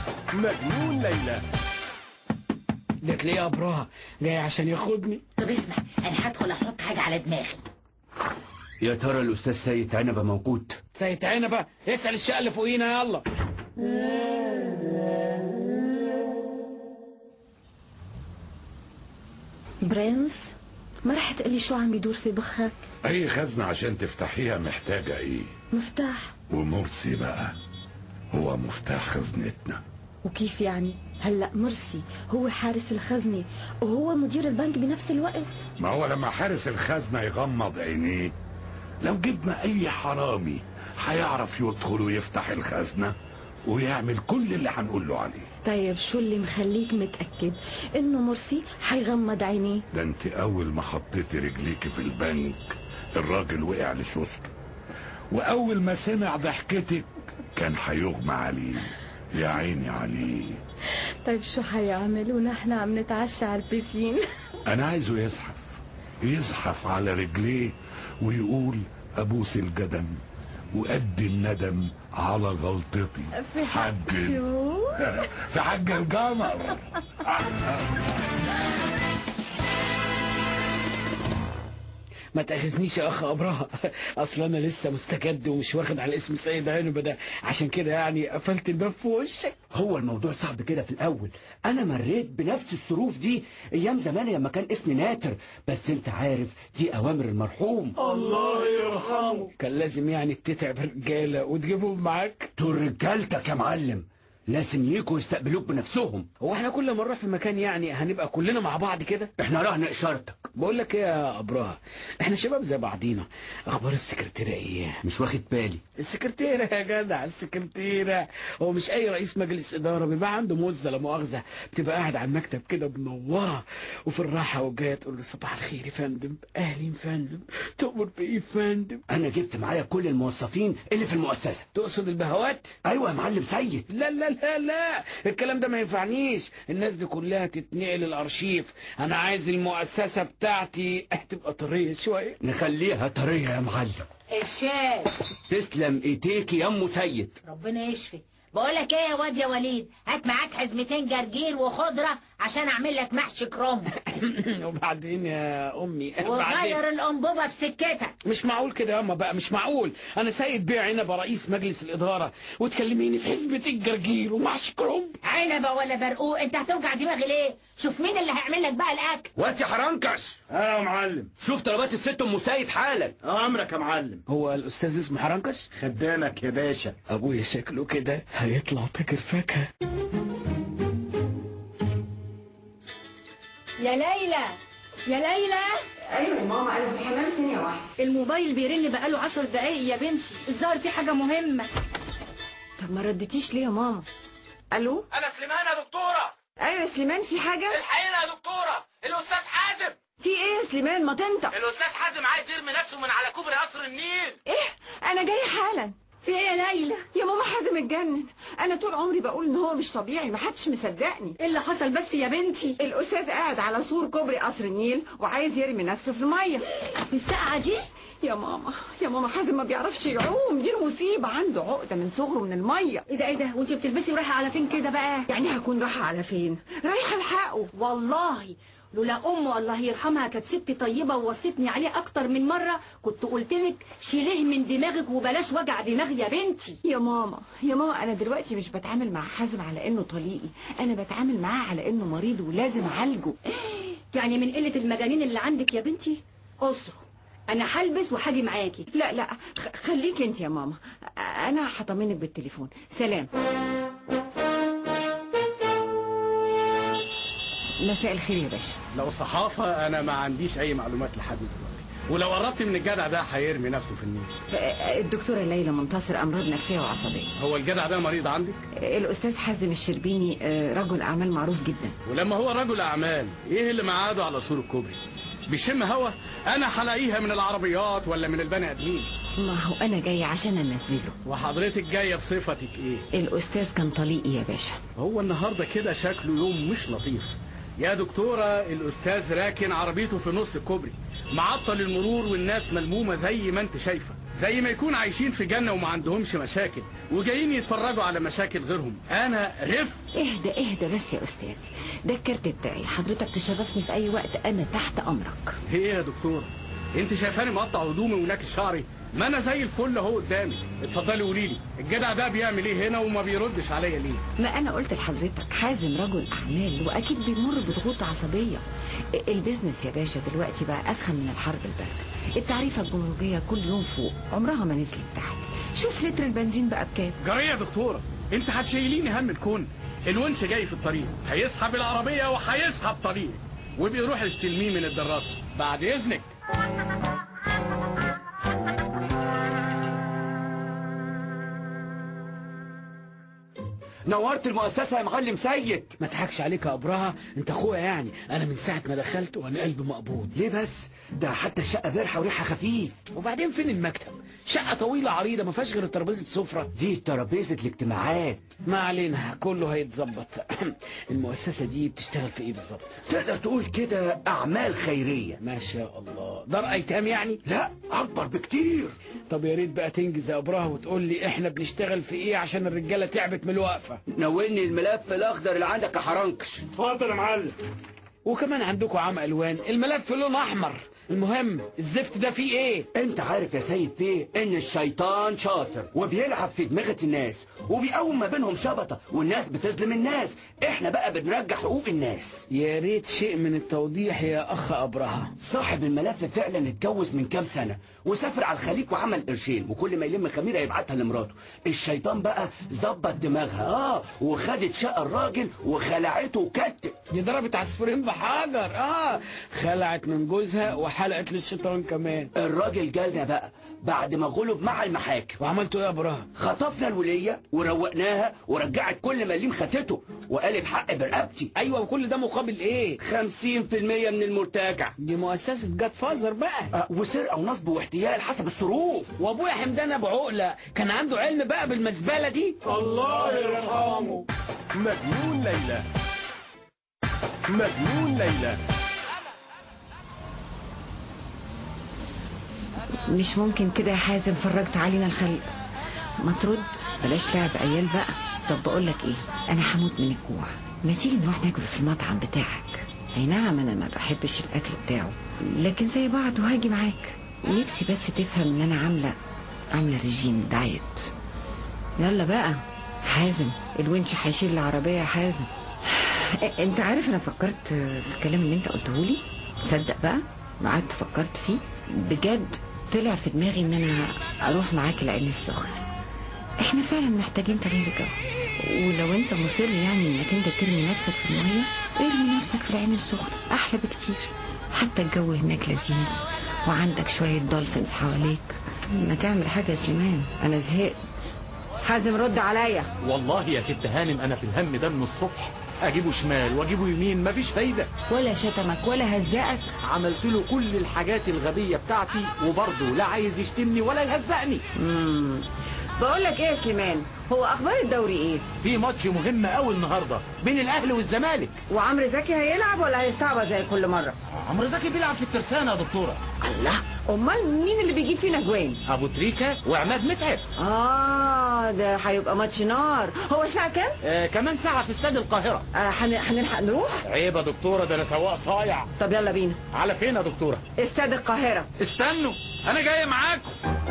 مجنون ليلى ده تلاقيه ابراهة جاي عشان ياخدني طب اسمع انا هدخل احط حاجه على دماغي يا ترى الاستاذ سيد عنبه موجود سيد عنبة اسأل الشقة اللي فوقينا يلا برنس ما رح تقلي شو عم بيدور في بخك اي خزنة عشان تفتحيها محتاجة ايه مفتاح ومرسي بقى هو مفتاح خزنتنا وكيف يعني هلا مرسي هو حارس الخزنة وهو مدير البنك بنفس الوقت ما هو لما حارس الخزنة يغمض عينيه لو جبنا اي حرامي هيعرف يدخل ويفتح الخزنة ويعمل كل اللي هنقول له عليه طيب شو اللي مخليك متأكد انه مرسي حيغمض عينيه ده انت اول ما حطيتي رجليكي في البنك الراجل وقع لشوسته واول ما سمع ضحكتك كان هيغمى عليه يا عيني عليه طيب شو حيعمل ونحن عم نتعشى على البسين انا عايزه يزحف يزحف على رجليه ويقول ابوس القدم وقد الندم على غلطتي في حق حج شو في حج القمر ما تاخذنيش يا اخ ابراهة اصل انا لسه مستجد ومش واخد على اسم سيد عنبة ده عشان كده يعني قفلت الباب في وشك هو الموضوع صعب كده في الاول انا مريت بنفس الظروف دي ايام زمان لما كان اسمي ناتر بس انت عارف دي اوامر المرحوم كان لازم يعني تتعب رجالة وتجيبهم معاك دول رجالتك يا معلم لازم يجوا يستقبلوك بنفسهم هو احنا كل ما نروح في مكان يعني هنبقى كلنا مع بعض كده احنا رهن اشارتك بقول لك ايه يا ابراهة احنا شباب زي بعضينا اخبار السكرتيرة ايه مش واخد بالي السكرتيرة يا جدع السكرتيرة هو مش أي رئيس مجلس إدارة بيبقى عنده مزة لا مؤاخذة بتبقى قاعد على المكتب كده منورة وفي الراحة وجاية تقول له صباح الخير يا فندم أهلين يا فندم تؤمر بإيه يا فندم انا جبت معايا كل الموظفين اللي في المؤسسه تقصد البهوات؟ ايوه يا معلم سيد لا لا لا لا الكلام ده ما ينفعنيش الناس دي كلها تتنقل الأرشيف أنا عايز المؤسسة بتاعتي تبقى طرية شوية نخليها طريه يا معلم الشاف تسلم ايديكي يا ام سيد ربنا يشفي بقول لك ايه يا واد يا وليد هات معاك حزمتين جرجير وخضره عشان اعمل لك محشي كرنب وبعدين يا أمي بعدين وغير الانبوبه في سكتك مش معقول كده يا اما بقى مش معقول انا سيد بيع عنبه رئيس مجلس الاداره وتكلميني في حزبه الجرجير ومحشي كرنب عنبه ولا برقوق انت هتوجع دماغي ليه شوف مين اللي هيعمل لك بقى الاكل واتي حرنكش اه يا معلم شوف طلبات الست ام سيد حالا امرك يا معلم هو الاستاذ اسمه حرنكش خدامك يا باشا ابويا شكله كده هيطلع تاجر فاكهه يا ليلى يا ليلى ايوه يا ماما انا في الحمام ثانيه واحده الموبايل بيرن بقاله عشر دقايق يا بنتي الظاهر في حاجة مهمة طب ما ردتيش ليه يا ماما الو انا سليمان يا دكتوره ايوه يا سليمان في حاجه الحقيقه يا دكتوره الاستاذ حازم في ايه يا سليمان ما تنطق الاستاذ حازم عايز يرمي نفسه من على كوبري قصر النيل ايه انا جاي حالا في ايه يا ليلى يا ماما حازم اتجنن انا طول عمري بقول ان هو مش طبيعي ما حدش مصدقني ايه اللي حصل بس يا بنتي الاستاذ قاعد على سور كوبري قصر النيل وعايز يرمي نفسه في الميه في الساعة دي يا ماما يا ماما حازم ما بيعرفش يعوم دي المصيبه عنده عقده من صغره من الميه ايه ده ايه ده وانت بتلبسي ورايحة على فين كده بقى يعني هكون رايحه على فين رايحه الحقه والله لولا امه الله يرحمها كانت ست طيبه ووصتني عليه اكتر من مره كنت قلت لك شيليه من دماغك وبلاش وجع دماغ يا بنتي يا ماما يا ماما انا دلوقتي مش بتعامل مع حازم على انه طليقي انا بتعامل معاه على انه مريض ولازم اعالجه يعني من قله المجانين اللي عندك يا بنتي اسره انا هلبس وهاجي معاكي لا لا خ- خليك انت يا ماما انا هطمنك بالتليفون سلام مساء الخير يا باشا لو صحافة أنا ما عنديش أي معلومات لحد دلوقتي ولو قربت من الجدع ده هيرمي نفسه في النيل الدكتورة ليلى منتصر أمراض نفسية وعصبية هو الجدع ده مريض عندك الأستاذ حازم الشربيني آه، رجل أعمال معروف جدا ولما هو رجل أعمال إيه اللي معاده على سور الكوبري بيشم هوا أنا هلاقيها من العربيات ولا من البني آدمين ما هو أنا جاية عشان أنزله وحضرتك جاية بصفتك إيه الأستاذ كان طليقي يا باشا هو النهاردة كده شكله يوم مش لطيف يا دكتورة الأستاذ راكن عربيته في نص الكوبري معطل المرور والناس ملمومة زي ما انت شايفة زي ما يكون عايشين في جنة وما عندهمش مشاكل وجايين يتفرجوا على مشاكل غيرهم انا رف اهدى اهدى بس يا استاذ ده الكارت بتاعي حضرتك تشرفني في اي وقت انا تحت امرك ايه يا دكتور انت شايفاني مقطع هدومي وناكس شعري ما انا زي الفل اهو قدامي اتفضلي قولي لي الجدع ده بيعمل ايه هنا وما بيردش عليا ليه ما انا قلت لحضرتك حازم رجل اعمال واكيد بيمر بضغوط عصبيه البيزنس يا باشا دلوقتي بقى اسخن من الحرب البارده التعريفه الجمركيه كل يوم فوق عمرها ما نزلت تحت شوف لتر البنزين بقى بكام جري يا دكتورة انت هتشيليني هم الكون الونش جاي في الطريق هيسحب العربية وهيسحب طريق وبيروح يستلميه من الدراسة بعد اذنك نورت المؤسسة يا معلم سيد ما تضحكش عليك يا ابراهة انت اخويا يعني انا من ساعة ما دخلت وانا قلبي مقبوض ليه بس ده حتى الشقة بارحة وريحها خفيف وبعدين فين المكتب شقة طويلة عريضة ما فيهاش غير ترابيزة سفرة دي ترابيزة الاجتماعات ما علينا كله هيتظبط المؤسسة دي بتشتغل في ايه بالظبط تقدر تقول كده أعمال خيرية ما شاء الله دار ايتام يعني لا أكبر بكتير طب يا ريت بقى تنجز يا ابراهة وتقول لي احنا بنشتغل في ايه عشان الرجالة تعبت من الوقفة ناولني الملف الأخضر اللي عندك يا حرنكش اتفضل يا معلم وكمان عندكم عام الوان الملف لون احمر المهم الزفت ده فيه ايه انت عارف يا سيد بيه ان الشيطان شاطر وبيلعب في دماغة الناس وبيقوم ما بينهم شبطة والناس بتظلم الناس احنا بقى بنرجع حقوق الناس يا ريت شيء من التوضيح يا اخ ابراهة صاحب الملف فعلا اتجوز من كام سنة وسافر على الخليج وعمل قرشين وكل ما يلم خميرة يبعتها لمراته الشيطان بقى ظبط دماغها اه وخدت شقة الراجل وخلعته وكتت دي ضربت عصفورين بحجر اه خلعت من جوزها وحلقت للشيطان كمان الراجل جالنا بقى بعد ما غلب مع المحاكم وعملتوا ايه يا ابراهة خطفنا الولية وروقناها ورجعت كل مليم خدته وقالت حق برقبتي ايوه وكل ده مقابل ايه خمسين في المية من المرتجع دي مؤسسة جاد فازر بقى أه وسرقة ونصب واحتيال حسب الظروف وابويا حمدان ابو عقلة كان عنده علم بقى بالمزبلة دي مجنون ليلى مجنون ليلى مش ممكن كده يا حازم فرجت علينا الخلق ما ترد بلاش لعب عيال بقى طب بقول لك ايه انا هموت من الجوع ما تيجي نروح ناكل في المطعم بتاعك اي نعم انا ما بحبش الاكل بتاعه لكن زي بعض وهاجي معاك نفسي بس تفهم ان انا عامله عامله ريجيم دايت يلا بقى حازم الونش هيشيل العربيه يا حازم انت عارف انا فكرت في الكلام اللي انت قلته لي تصدق بقى قعدت فكرت فيه بجد طلع في دماغي ان انا اروح معاك العين السخنه احنا فعلا محتاجين تغيير جو ولو انت مصر يعني انك انت ترمي نفسك في الميه ارمي نفسك في العين السخنه احلى بكتير حتى الجو هناك لذيذ وعندك شويه دولفينز حواليك ما تعمل حاجه يا سليمان انا زهقت حازم رد عليا والله يا ست هانم انا في الهم ده من الصبح اجيبه شمال واجيبه يمين مفيش فايده ولا شتمك ولا هزقك عملت له كل الحاجات الغبيه بتاعتي وبرضه لا عايز يشتمني ولا يهزقني مم. بقول لك ايه يا سليمان هو اخبار الدوري ايه في ماتش مهم قوي النهارده بين الاهلي والزمالك وعمرو زكي هيلعب ولا هيستعبط زي كل مره عمرو زكي بيلعب في الترسانه يا دكتوره الله امال مين اللي بيجيب فينا جوان ابو تريكه وعماد متعب اه ده هيبقى ماتش نار هو الساعه كام آه كمان ساعه في استاد القاهره آه هن- هنلحق نروح عيب يا دكتورة ده انا سواق صايع طب يلا بينا على فين يا دكتورة استاد القاهره استنوا انا جاي معاكم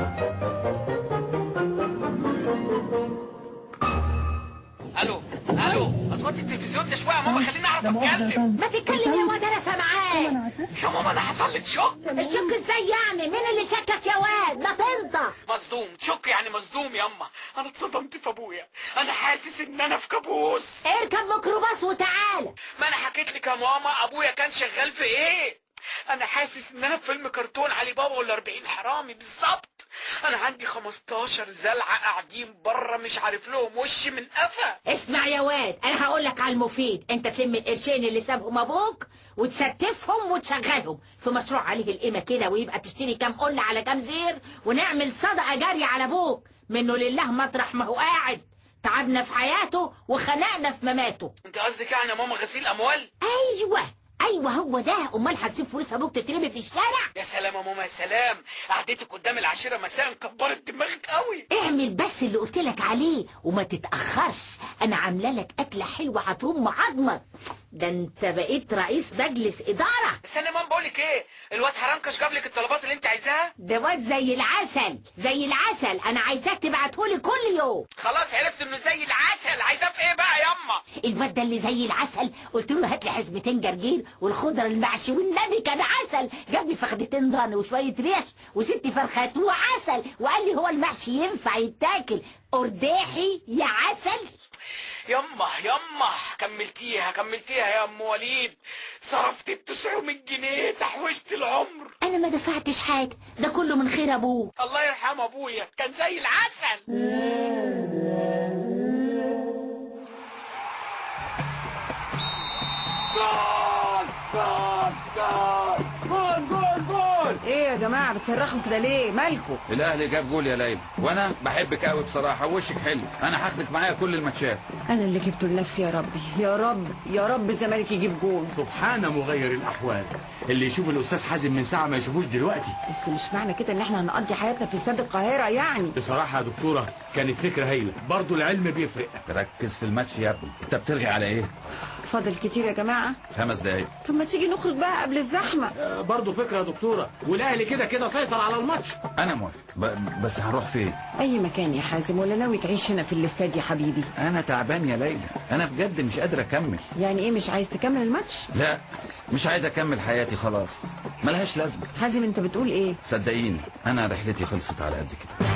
الو الو هتوطي التلفزيون ده شويه يا ماما خليني اعرف اتكلم ما تتكلم يا واد انا سامعاك يا ماما انا حصل لي شوك الشك ازاي يعني مين اللي شكك يا واد ما تنطق مصدوم شوك يعني مصدوم ياما انا اتصدمت في ابويا انا حاسس ان انا في كابوس اركب ميكروباص وتعالى ما انا حكيت لك يا ماما ابويا كان شغال في ايه انا حاسس ان انا في فيلم كرتون علي بابا ولا 40 حرامي بالظبط انا عندي 15 زلعه قاعدين بره مش عارف لهم وش من قفا اسمع يا واد انا هقول لك على المفيد انت تلم القرشين اللي سابهم ابوك وتستفهم وتشغلهم في مشروع عليه القيمه كده ويبقى تشتري كام قله على كام زير ونعمل صدقه جاريه على ابوك منه لله مطرح ما هو قاعد تعبنا في حياته وخنقنا في مماته انت قصدك يعني يا ماما غسيل اموال ايوه ايوه هو ده امال هتسيب فلوس ابوك تترمي في الشارع يا سلام يا ماما يا سلام قعدتك قدام العشيره مساء كبرت دماغك قوي اعمل بس اللي قلت لك عليه وما تتاخرش انا عامله لك اكله حلوه هترم عظمك ده انت بقيت رئيس مجلس اداره استنى يا ماما بقول لك ايه الواد هرنكش جاب لك الطلبات اللي انت عايزاها ده واد زي العسل زي العسل انا عايزاك تبعتهولي كل يوم خلاص عرفت انه زي العسل عايزاه في ايه بقى ياما الواد ده اللي زي العسل قلت له هات لي حزمتين جرجير والخضر المحشي والنبي كان عسل جاب لي فخدتين ضان وشويه ريش وست فرخات وعسل وقال لي هو المحشي ينفع يتاكل ارداحي يا عسل يما يما كملتيها كملتيها يا ام وليد صرفت ال 900 جنيه تحويشة العمر انا ما دفعتش حاجه ده كله من خير ابوه الله يرحم ابويا كان زي العسل جول جول جول جول جول جول ايه يا جماعه بتصرخوا كده ليه مالكوا الاهلي جاب جول يا ليلى وانا بحبك قوي بصراحه وشك حلو انا هاخدك معايا كل الماتشات انا اللي جبته لنفسي يا ربي يا رب يا رب الزمالك يجيب جول سبحان مغير الاحوال اللي يشوف الاستاذ حازم من ساعه ما يشوفوش دلوقتي بس مش معنى كده ان احنا هنقضي حياتنا في استاد القاهره يعني بصراحه يا دكتوره كانت فكره هايله برضه العلم بيفرق ركز في الماتش يا ابني انت بترغي على ايه فاضل كتير يا جماعه خمس دقايق طب ما تيجي نخرج بقى قبل الزحمه آه، برضه فكره يا دكتوره والاهلي كده كده سيطر على الماتش انا موافق ب... بس هنروح فين اي مكان يا حازم ولا ناوي تعيش هنا في الاستاد يا حبيبي انا تعبان يا ليلى انا بجد مش قادر اكمل يعني ايه مش عايز تكمل الماتش لا مش عايز اكمل حياتي خلاص ملهاش لازمه حازم انت بتقول ايه صدقيني انا رحلتي خلصت على قد كده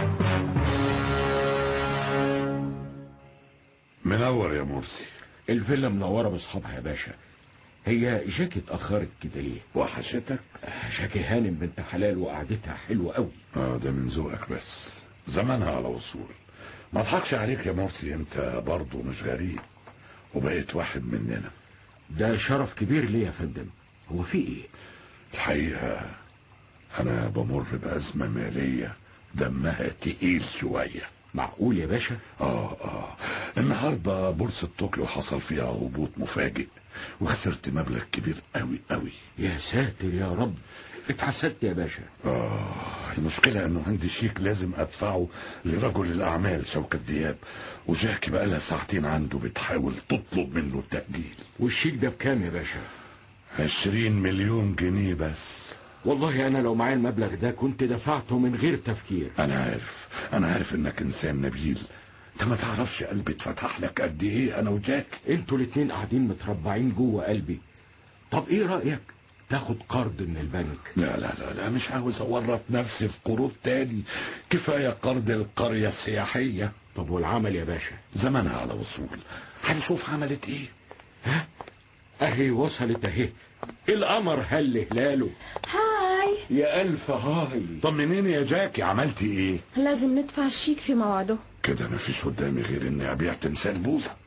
منور يا مرسي الفيلا منورة بأصحابها يا باشا هي جاكي اتأخرت كده ليه؟ وحشتك جاكي هانم بنت حلال وقعدتها حلوة قوي اه ده من ذوقك بس زمانها على وصول ما اضحكش عليك يا مرسي انت برضه مش غريب وبقيت واحد مننا ده شرف كبير ليه يا فندم هو في ايه؟ الحقيقة أنا بمر بأزمة مالية دمها تقيل شوية معقول يا باشا؟ آه آه النهاردة بورصة طوكيو حصل فيها هبوط مفاجئ وخسرت مبلغ كبير قوي قوي يا ساتر يا رب اتحسدت يا باشا آه المشكلة إنه عندي شيك لازم أدفعه لرجل الأعمال شوكة دياب وجاكي بقالها ساعتين عنده بتحاول تطلب منه التأجيل والشيك ده بكام يا باشا؟ عشرين مليون جنيه بس والله أنا لو معايا المبلغ ده كنت دفعته من غير تفكير أنا عارف أنا عارف إنك إنسان نبيل أنت ما تعرفش قلبي اتفتح لك قد إيه أنا وجاك انتوا الاتنين قاعدين متربعين جوه قلبي طب ايه رأيك تاخد قرض من البنك؟ لا لا لا لا مش عاوز أورط نفسي في قروض تاني كفاية قرض القرية السياحية طب والعمل يا باشا؟ زمانها على وصول هنشوف عملت إيه اهي وصلت اهي القمر هل هلاله هاي يا ألف هاي طمنيني يا جاكي عملتي إيه لازم ندفع الشيك في موعده كده مفيش قدامي غير إني أبيع تمثال بوزة